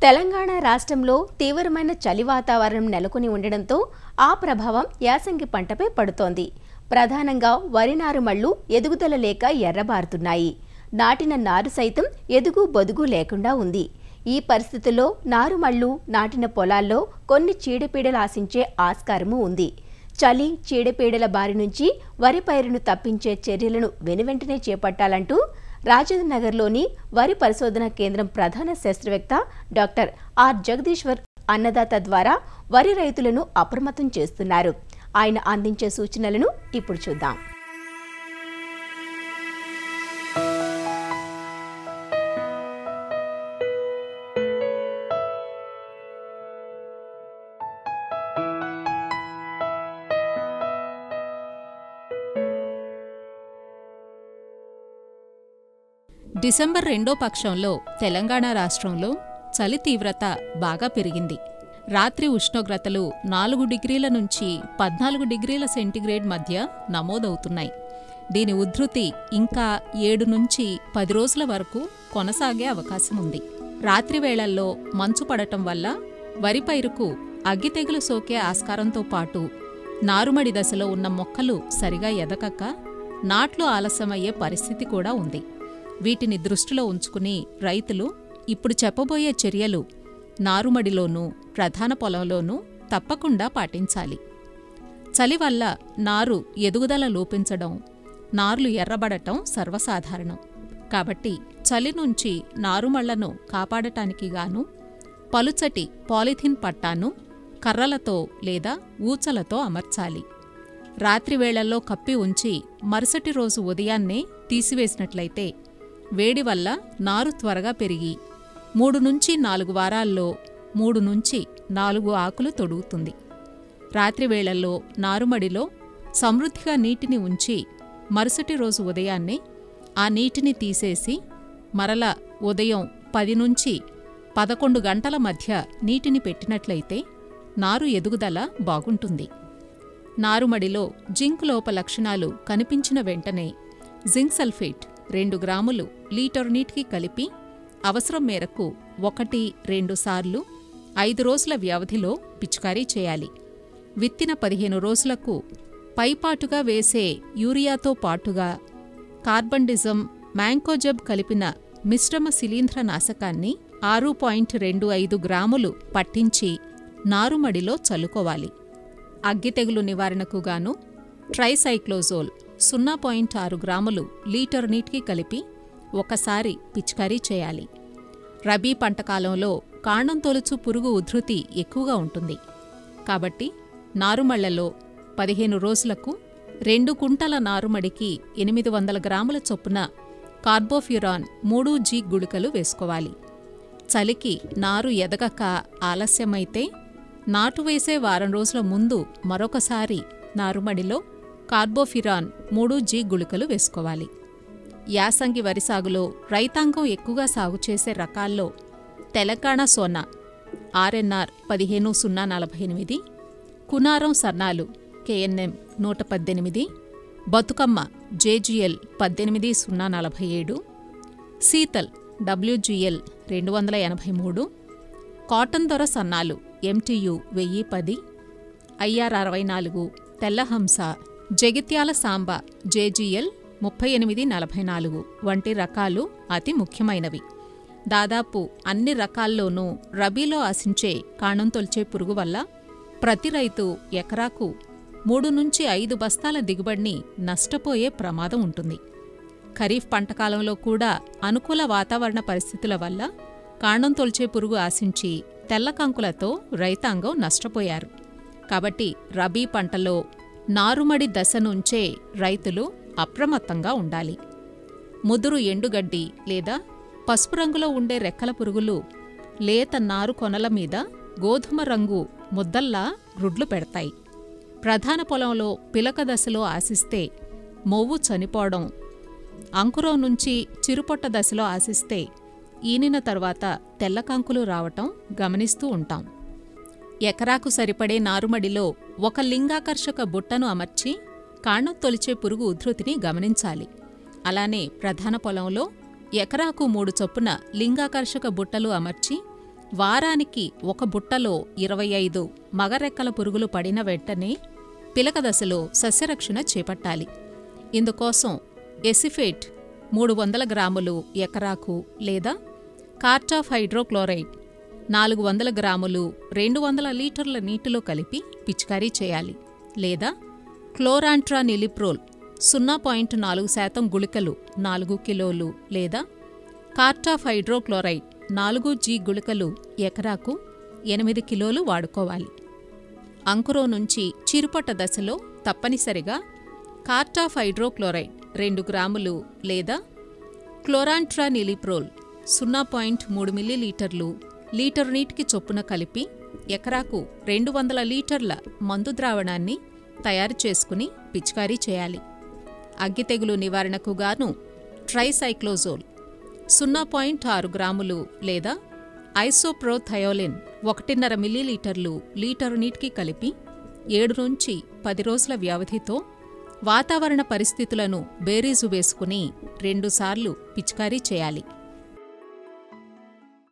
తెలంగాణ రాష్ట్రంలో తీవ్రమైన చలి వాతావరణం నెలకొని ఉండడంతో ఆ ప్రభావం యాసంగి పంటపై పడుతోంది ప్రధానంగా వరి నారుమళ్లు ఎదుగుదల లేక ఎర్రబారుతున్నాయి నాటిన నారు సైతం ఎదుగు బొదుగు లేకుండా ఉంది ఈ పరిస్థితుల్లో నారుమళ్లు నాటిన పొలాల్లో కొన్ని చీడపీడలు ఆశించే ఆస్కారము ఉంది చలి చీడపీడల బారి నుంచి వరి పైరును తప్పించే చర్యలను వెనువెంటనే చేపట్టాలంటూ రాజేంద్ర నగర్లోని వరి పరిశోధన కేంద్రం ప్రధాన శాస్త్రవేత్త డాక్టర్ ఆర్ జగదీశ్వర్ అన్నదాత ద్వారా వరి రైతులను అప్రమత్తం చేస్తున్నారు ఆయన అందించే సూచనలను ఇప్పుడు చూద్దాం డిసెంబర్ రెండో పక్షంలో తెలంగాణ రాష్ట్రంలో చలి తీవ్రత బాగా పెరిగింది రాత్రి ఉష్ణోగ్రతలు నాలుగు డిగ్రీల నుంచి పద్నాలుగు డిగ్రీల సెంటీగ్రేడ్ మధ్య నమోదవుతున్నాయి దీని ఉధృతి ఇంకా ఏడు నుంచి పది రోజుల వరకు కొనసాగే అవకాశం ఉంది రాత్రి వేళల్లో మంచు పడటం వల్ల వరి పైరుకు అగ్గి తెగులు సోకే ఆస్కారంతో పాటు నారుమడి దశలో ఉన్న మొక్కలు సరిగా ఎదగక నాట్లు ఆలస్యమయ్యే పరిస్థితి కూడా ఉంది వీటిని దృష్టిలో ఉంచుకుని రైతులు ఇప్పుడు చెప్పబోయే చర్యలు నారుమడిలోనూ ప్రధాన పొలంలోనూ తప్పకుండా పాటించాలి చలి వల్ల నారు ఎదుగుదల లోపించడం నార్లు ఎర్రబడటం సర్వసాధారణం కాబట్టి చలి నుంచి నారుమళ్లను కాపాడటానికి గాను పలుచటి పాలిథిన్ పట్టాను కర్రలతో లేదా ఊచలతో అమర్చాలి రాత్రి వేళల్లో కప్పి ఉంచి మరుసటి రోజు ఉదయాన్నే తీసివేసినట్లయితే వేడి వల్ల నారు త్వరగా పెరిగి మూడు నుంచి నాలుగు వారాల్లో మూడు నుంచి నాలుగు ఆకులు తొడుగుతుంది రాత్రి వేళల్లో నారుమడిలో సమృద్ధిగా నీటిని ఉంచి మరుసటి రోజు ఉదయాన్నే ఆ నీటిని తీసేసి మరల ఉదయం పది నుంచి పదకొండు గంటల మధ్య నీటిని పెట్టినట్లయితే నారు ఎదుగుదల బాగుంటుంది నారుమడిలో జింక్ లోప లక్షణాలు కనిపించిన వెంటనే జింక్ సల్ఫేట్ రెండు గ్రాములు లీటర్ నీటికి కలిపి అవసరం మేరకు ఒకటి రెండు సార్లు ఐదు రోజుల వ్యవధిలో పిచికారీ చేయాలి విత్తిన పదిహేను రోజులకు పైపాటుగా వేసే యూరియాతో పాటుగా కార్బండిజం మ్యాంకోజబ్ కలిపిన మిశ్రమ శిలీంధ్ర నాశకాన్ని ఆరు పాయింట్ రెండు ఐదు గ్రాములు పట్టించి నారుమడిలో చల్లుకోవాలి అగ్గి తెగులు నివారణకు గాను ట్రైసైక్లోజోల్ సున్నా పాయింట్ ఆరు గ్రాములు లీటర్ నీటికి కలిపి ఒకసారి పిచికారీ చేయాలి రబీ పంటకాలంలో కాండం తొలుచు పురుగు ఉధృతి ఎక్కువగా ఉంటుంది కాబట్టి నారుమళ్లలో పదిహేను రోజులకు రెండు కుంటల నారుమడికి ఎనిమిది వందల గ్రాముల చొప్పున కార్బోఫ్యురాన్ మూడు జీ గుళికలు వేసుకోవాలి చలికి నారు ఎదగక ఆలస్యమైతే నాటు వేసే వారం రోజుల ముందు మరొకసారి నారుమడిలో కార్బోఫిరాన్ మూడు జీ గుళికలు వేసుకోవాలి యాసంగి వరి సాగులో రైతాంగం ఎక్కువగా సాగు చేసే రకాల్లో తెలంగాణ సోనా ఆర్ఎన్ఆర్ పదిహేను సున్నా నలభై ఎనిమిది కునారం సర్నాలు కేఎన్ఎం నూట పద్దెనిమిది బతుకమ్మ జేజీఎల్ పద్దెనిమిది సున్నా నలభై ఏడు శీతల్ డబ్ల్యూజీఎల్ రెండు వందల ఎనభై మూడు కాటన్ దొర సన్నాలు ఎంటీయు వెయ్యి పది ఐఆర్ అరవై నాలుగు తెల్లహంస జగిత్యాల సాంబ జేజీఎల్ ముప్పై ఎనిమిది నలభై నాలుగు వంటి రకాలు అతి ముఖ్యమైనవి దాదాపు అన్ని రకాల్లోనూ రబీలో ఆశించే కాణం తొల్చే పురుగు వల్ల ప్రతి రైతు ఎకరాకు మూడు నుంచి ఐదు బస్తాల దిగుబడిని నష్టపోయే ప్రమాదం ఉంటుంది ఖరీఫ్ పంటకాలంలో కూడా అనుకూల వాతావరణ పరిస్థితుల వల్ల కాండం తొల్చే పురుగు ఆశించి తెల్ల కంకులతో రైతాంగం నష్టపోయారు కాబట్టి రబీ పంటలో నారుమడి దశ నుంచే రైతులు అప్రమత్తంగా ఉండాలి ముదురు ఎండుగడ్డి లేదా పసుపు రంగులో ఉండే రెక్కల పురుగులు లేత నారు కొనల మీద గోధుమ రంగు ముద్దల్లా గ్రుడ్లు పెడతాయి ప్రధాన పొలంలో పిలక దశలో ఆశిస్తే మొవ్వు చనిపోవడం అంకురం నుంచి చిరుపొట్ట దశలో ఆశిస్తే ఈనిన తర్వాత తెల్లకంకులు రావటం గమనిస్తూ ఉంటాం ఎకరాకు సరిపడే నారుమడిలో ఒక లింగాకర్షక బుట్టను అమర్చి కాండం తొలిచే పురుగు ఉధృతిని గమనించాలి అలానే ప్రధాన పొలంలో ఎకరాకు మూడు చొప్పున లింగాకర్షక బుట్టలు అమర్చి వారానికి ఒక బుట్టలో ఇరవై ఐదు మగరెక్కల పురుగులు పడిన వెంటనే పిలక దశలో సస్యరక్షణ చేపట్టాలి ఇందుకోసం ఎసిఫేట్ మూడు వందల గ్రాములు ఎకరాకు లేదా కార్టాఫ్ హైడ్రోక్లోరైడ్ నాలుగు వందల గ్రాములు రెండు వందల లీటర్ల నీటిలో కలిపి పిచికారీ చేయాలి లేదా క్లోరాంట్రా నిలిప్రోల్ సున్నా పాయింట్ నాలుగు శాతం గుళికలు నాలుగు కిలోలు లేదా కార్టాఫ్ హైడ్రోక్లోరైడ్ నాలుగు జీ గుళికలు ఎకరాకు ఎనిమిది కిలోలు వాడుకోవాలి అంకురం నుంచి చిరుపట్ట దశలో తప్పనిసరిగా కార్టాఫ్ హైడ్రోక్లోరైడ్ రెండు గ్రాములు లేదా క్లోరాంట్రా నిలిప్రోల్ సున్నా పాయింట్ మూడు మిల్లీలీటర్లు లీటరు నీటికి చొప్పున కలిపి ఎకరాకు రెండు వందల లీటర్ల మందు ద్రావణాన్ని తయారు చేసుకుని పిచికారీ చేయాలి అగ్గి తెగులు నివారణకు గాను ట్రైసైక్లోజోల్ సున్నా పాయింట్ ఆరు గ్రాములు లేదా ఐసోప్రోథయోలిన్ ఒకటిన్నర మిల్లీలీటర్లు లీటరు నీటికి కలిపి ఏడు నుంచి పది రోజుల వ్యవధితో వాతావరణ పరిస్థితులను బేరీజు వేసుకుని రెండుసార్లు పిచికారీ చేయాలి